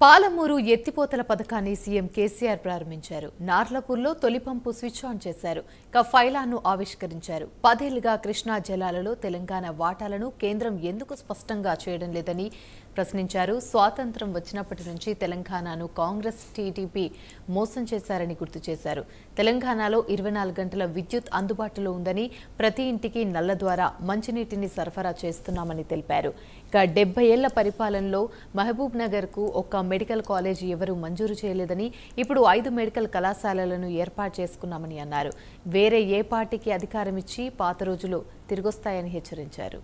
పాలమూరు ఎత్తిపోతల పథకాన్ని సీఎం కేసీఆర్ ప్రారంభించారు నార్లపూర్లో తొలి పంపు స్విచ్ ఆన్ చేశారు ఇక ఫైలాను ఆవిష్కరించారు పదేళ్లుగా కృష్ణా జలాలలో తెలంగాణ వాటాలను కేంద్రం ఎందుకు స్పష్టంగా చేయడం లేదని ప్రశ్నించారు స్వాతంత్రం వచ్చినప్పటి నుంచి తెలంగాణను కాంగ్రెస్ టీడీపీ మోసం చేశారని గుర్తు చేశారు తెలంగాణలో ఇరవై నాలుగు గంటల విద్యుత్ అందుబాటులో ఉందని ప్రతి ఇంటికి నల్ల ద్వారా మంచినీటిని సరఫరా చేస్తున్నామని తెలిపారు ఇక డెబ్బై ఏళ్ల పరిపాలనలో మహబూబ్ నగర్ కు ఒక్క మెడికల్ కాలేజీ ఎవరూ మంజూరు చేయలేదని ఇప్పుడు ఐదు మెడికల్ కళాశాలలను ఏర్పాటు చేసుకున్నామని అన్నారు వేరే ఏ పార్టీకి అధికారం ఇచ్చి పాత రోజులు తిరిగొస్తాయని హెచ్చరించారు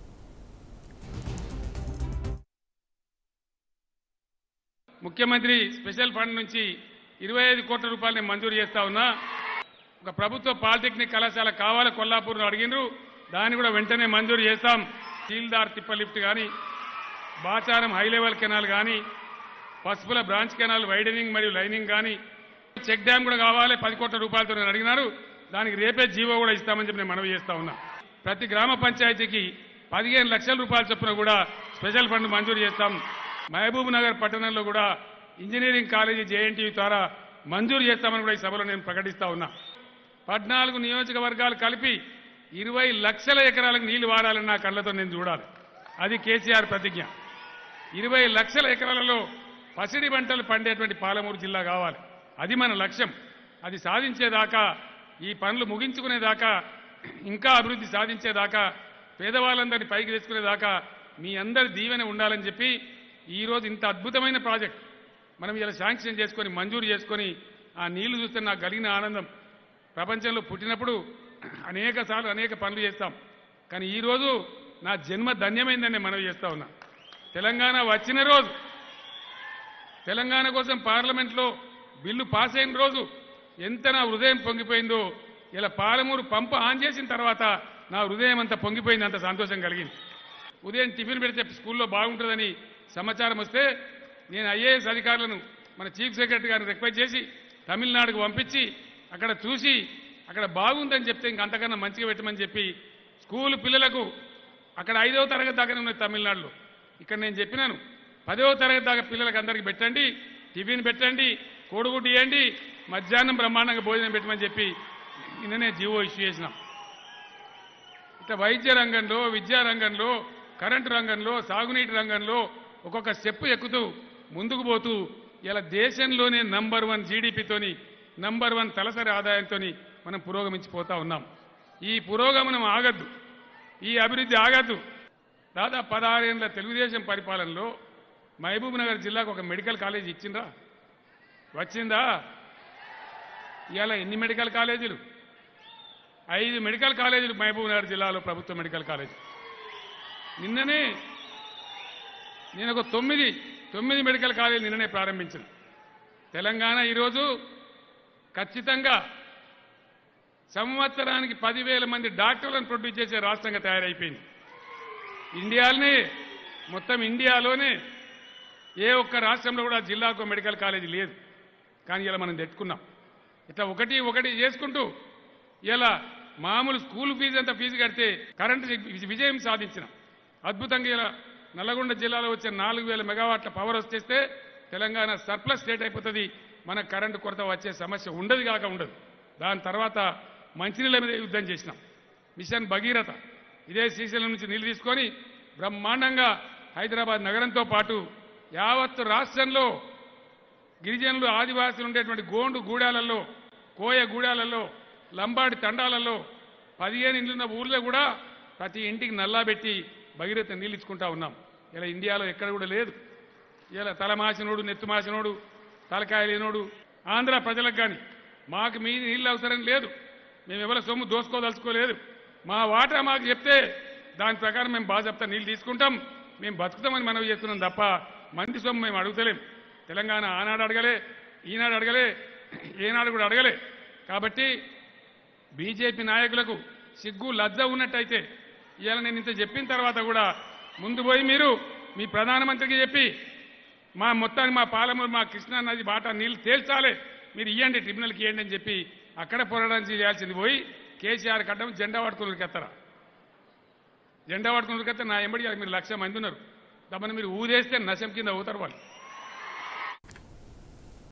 ముఖ్యమంత్రి స్పెషల్ ఫండ్ నుంచి ఇరవై ఐదు కోట్ల రూపాయలని మంజూరు చేస్తా ఉన్నా ఒక ప్రభుత్వ పాలిటెక్నిక్ కళాశాల కావాలి కొల్లాపూర్ను అడిగినరు దాన్ని కూడా వెంటనే మంజూరు చేస్తాం సీల్దార్ తిప్ప లిఫ్ట్ కానీ బాచారం హై లెవెల్ కెనాల్ కానీ పసుపుల బ్రాంచ్ కెనాల్ వైడనింగ్ మరియు లైనింగ్ కానీ చెక్ డ్యామ్ కూడా కావాలి పది కోట్ల రూపాయలతో నేను అడిగినారు దానికి రేపే జీవో కూడా ఇస్తామని చెప్పి నేను మనవి చేస్తా ఉన్నా ప్రతి గ్రామ పంచాయతీకి పదిహేను లక్షల రూపాయల చొప్పున కూడా స్పెషల్ ఫండ్ మంజూరు చేస్తాం మహబూబ్ నగర్ పట్టణంలో కూడా ఇంజనీరింగ్ కాలేజీ జేఎన్టీయూ ద్వారా మంజూరు చేస్తామని కూడా ఈ సభలో నేను ప్రకటిస్తా ఉన్నా పద్నాలుగు నియోజకవర్గాలు కలిపి ఇరవై లక్షల ఎకరాలకు నీళ్లు వాడాలని నా కళ్ళతో నేను చూడాలి అది కేసీఆర్ ప్రతిజ్ఞ ఇరవై లక్షల ఎకరాలలో పసిడి పంటలు పండేటువంటి పాలమూరు జిల్లా కావాలి అది మన లక్ష్యం అది సాధించేదాకా ఈ పనులు ముగించుకునేదాకా ఇంకా అభివృద్ధి సాధించేదాకా పేదవాళ్ళందరినీ పైకి తెచ్చుకునేదాకా మీ అందరి దీవెన ఉండాలని చెప్పి ఈరోజు ఇంత అద్భుతమైన ప్రాజెక్ట్ మనం ఇలా శాంక్షన్ చేసుకొని మంజూరు చేసుకొని ఆ నీళ్లు చూస్తే నాకు కలిగిన ఆనందం ప్రపంచంలో పుట్టినప్పుడు అనేక సార్లు అనేక పనులు చేస్తాం కానీ ఈరోజు నా జన్మ ధన్యమైందని నేను మనవి చేస్తా ఉన్నా తెలంగాణ వచ్చిన రోజు తెలంగాణ కోసం పార్లమెంట్లో బిల్లు పాస్ అయిన రోజు ఎంత నా హృదయం పొంగిపోయిందో ఇలా పాలమూరు పంపు ఆన్ చేసిన తర్వాత నా హృదయం అంత పొంగిపోయింది అంత సంతోషం కలిగింది ఉదయం టిఫిన్ పెడితే స్కూల్లో బాగుంటుందని సమాచారం వస్తే నేను ఐఏఎస్ అధికారులను మన చీఫ్ సెక్రటరీ గారిని రిక్వెస్ట్ చేసి తమిళనాడుకు పంపించి అక్కడ చూసి అక్కడ బాగుందని చెప్తే ఇంక అంతకన్నా మంచిగా పెట్టమని చెప్పి స్కూల్ పిల్లలకు అక్కడ ఐదవ తరగతి దాకానే ఉన్నది తమిళనాడులో ఇక్కడ నేను చెప్పినాను పదవ తరగతి దాకా పిల్లలకు అందరికి పెట్టండి టిఫిన్ పెట్టండి కోడిగుడ్డు ఇవ్వండి మధ్యాహ్నం బ్రహ్మాండంగా భోజనం పెట్టమని చెప్పి నిన్ననే జీవో ఇష్యూ చేసినాం ఇట్లా వైద్య రంగంలో విద్యా రంగంలో కరెంటు రంగంలో సాగునీటి రంగంలో ఒక్కొక్క స్టెప్ ఎక్కుతూ ముందుకు పోతూ ఇలా దేశంలోనే నంబర్ వన్ జీడిపితోని నంబర్ వన్ తలసరి ఆదాయంతో మనం పురోగమించిపోతా ఉన్నాం ఈ పురోగమనం ఆగద్దు ఈ అభివృద్ధి ఆగద్దు దాదాపు పదహారేళ్ల తెలుగుదేశం పరిపాలనలో మహబూబ్ నగర్ జిల్లాకు ఒక మెడికల్ కాలేజ్ ఇచ్చిండ్రా వచ్చిందా ఇవాళ ఎన్ని మెడికల్ కాలేజీలు ఐదు మెడికల్ కాలేజీలు మహబూబ్ నగర్ జిల్లాలో ప్రభుత్వ మెడికల్ కాలేజీ నిన్ననే నేను ఒక తొమ్మిది తొమ్మిది మెడికల్ కాలేజీ నిన్ననే ప్రారంభించిన తెలంగాణ ఈరోజు ఖచ్చితంగా సంవత్సరానికి పదివేల మంది డాక్టర్లను ప్రొడ్యూస్ చేసే రాష్ట్రంగా తయారైపోయింది ఇండియాలోనే మొత్తం ఇండియాలోనే ఏ ఒక్క రాష్ట్రంలో కూడా జిల్లాకు మెడికల్ కాలేజీ లేదు కానీ ఇలా మనం తెచ్చుకున్నాం ఇట్లా ఒకటి ఒకటి చేసుకుంటూ ఇలా మామూలు స్కూల్ ఫీజు అంత ఫీజు కడితే కరెంటు వి- విజయం సాధించినాం అద్భుతంగా ఇలా నల్లగొండ జిల్లాలో వచ్చే నాలుగు వేల మెగావాట్ల పవర్ వచ్చేస్తే తెలంగాణ సర్ప్లస్ స్టేట్ అయిపోతుంది మన కరెంటు కొరత వచ్చే సమస్య ఉండదు కాక ఉండదు దాని తర్వాత మంచినీళ్ళ మీద యుద్ధం చేసినాం మిషన్ భగీరథ ఇదే శ్రీశైలం నుంచి నీళ్లు తీసుకొని బ్రహ్మాండంగా హైదరాబాద్ నగరంతో పాటు యావత్తు రాష్ట్రంలో గిరిజనులు ఆదివాసులు ఉండేటువంటి గోండు గూడాలలో కోయ గూడాలలో లంబాడి తండాలలో పదిహేను ఇండ్లున్న ఊర్లో కూడా ప్రతి ఇంటికి నల్లా పెట్టి భగీరథ నీళ్ళు ఇచ్చుకుంటా ఉన్నాం ఇలా ఇండియాలో ఎక్కడ కూడా లేదు ఇలా తలమాసినోడు నెత్తుమాసినోడు తలకాయ లేనోడు ఆంధ్ర ప్రజలకు కానీ మాకు మీ నీళ్ళు అవసరం లేదు మేము ఎవరి సొమ్ము దోసుకోదలుచుకోలేదు మా వాటా మాకు చెప్తే దాని ప్రకారం మేము బాగా చెప్తా నీళ్ళు తీసుకుంటాం మేము బతుకుతామని మనవి చేస్తున్నాం తప్ప మంది సొమ్ము మేము అడుగుతలేం తెలంగాణ ఆనాడు అడగలే ఈనాడు అడగలే ఏనాడు కూడా అడగలే కాబట్టి బీజేపీ నాయకులకు సిగ్గు లజ్జ ఉన్నట్టయితే ఇవాళ నేను ఇంత చెప్పిన తర్వాత కూడా ముందు పోయి మీరు మీ ప్రధానమంత్రికి చెప్పి మా మొత్తానికి మా పాలమూరు మా కృష్ణా నది బాట నీళ్లు తేల్చాలి మీరు ఇవ్వండి ట్రిబ్యునల్కి ఇవ్వండి అని చెప్పి అక్కడ పోరాటం చేయాల్సింది పోయి కేసీఆర్ కట్టడం జెండా పట్టుకుని ఎత్తరా జెండా పట్టుకుని ఎత్తే నా ఎంబడి మీరు లక్ష మంది ఉన్నారు దమ్మని మీరు ఊదేస్తే నశం కింద అవుతారు వాళ్ళు